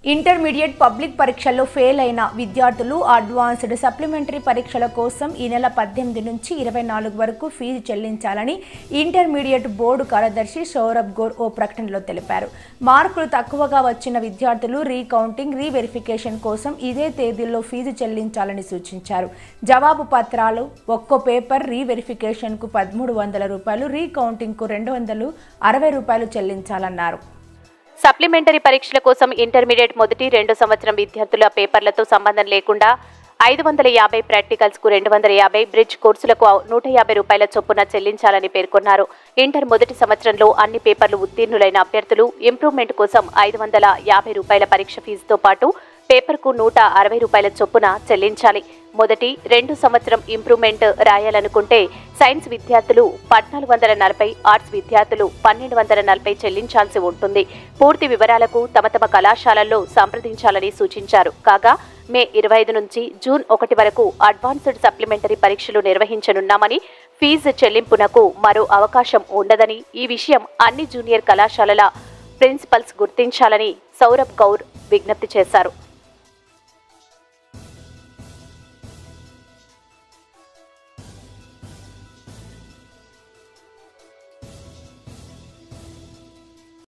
intermediate public పరీక్షల్లో fail అయిన విద్యార్థులు అడ్వాన్స్డ్ సప్లిమెంటరీ పరీక్షల కోసం ఈ నెల పద్దెనిమిది నుంచి ఇరవై నాలుగు వరకు ఫీజు చెల్లించాలని ఇంటర్మీడియట్ బోర్డు కార్యదర్శి సౌరభ్ గోర్ ఓ ప్రకటనలో తెలిపారు మార్కులు తక్కువగా వచ్చిన విద్యార్థులు రీకౌంటింగ్ రీవెరిఫికేషన్ కోసం ఇదే తేదీల్లో ఫీజు చెల్లించాలని సూచించారు జవాబు పత్రాలు ఒక్కో పేపర్ రీవెరిఫికేషన్కు పదమూడు వందల రూపాయలు రీకౌంటింగ్కు రెండు వందలు అరవై రూపాయలు చెల్లించాలన్నారు సప్లిమెంటరీ పరీక్షల కోసం ఇంటర్మీడియట్ మొదటి రెండు సంవత్సరం విద్యార్థుల పేపర్లతో సంబంధం లేకుండా ఐదు వందల యాభై ప్రాక్టికల్స్ కు రెండు వందల యాభై బ్రిడ్జ్ కోర్సులకు నూట యాభై రూపాయల చొప్పున చెల్లించాలని పేర్కొన్నారు ఇంటర్ మొదటి సంవత్సరంలో అన్ని పేపర్లు ఉత్తీర్ణులైన అభ్యర్థులు ఇంప్రూవ్మెంట్ కోసం ఐదు వందల యాభై రూపాయల పరీక్ష ఫీజుతో పాటు పేపర్కు నూట అరవై రూపాయల చొప్పున చెల్లించాలి మొదటి రెండు సంవత్సరం ఇంప్రూవ్మెంట్ రాయాలనుకుంటే సైన్స్ విద్యార్థులు పద్నాలుగు వందల నలభై ఆర్ట్స్ విద్యార్థులు పన్నెండు వందల నలభై చెల్లించాల్సి ఉంటుంది పూర్తి వివరాలకు తమ తమ కళాశాలల్లో సంప్రదించాలని సూచించారు కాగా మే ఇరవై ఐదు నుంచి జూన్ ఒకటి వరకు అడ్వాన్స్డ్ సప్లిమెంటరీ పరీక్షలు నిర్వహించనున్నామని ఫీజు చెల్లింపునకు మరో అవకాశం ఉండదని ఈ విషయం అన్ని జూనియర్ కళాశాలల ప్రిన్సిపల్స్ గుర్తించాలని సౌరభ్ గౌర్ విజ్ఞప్తి చేశారు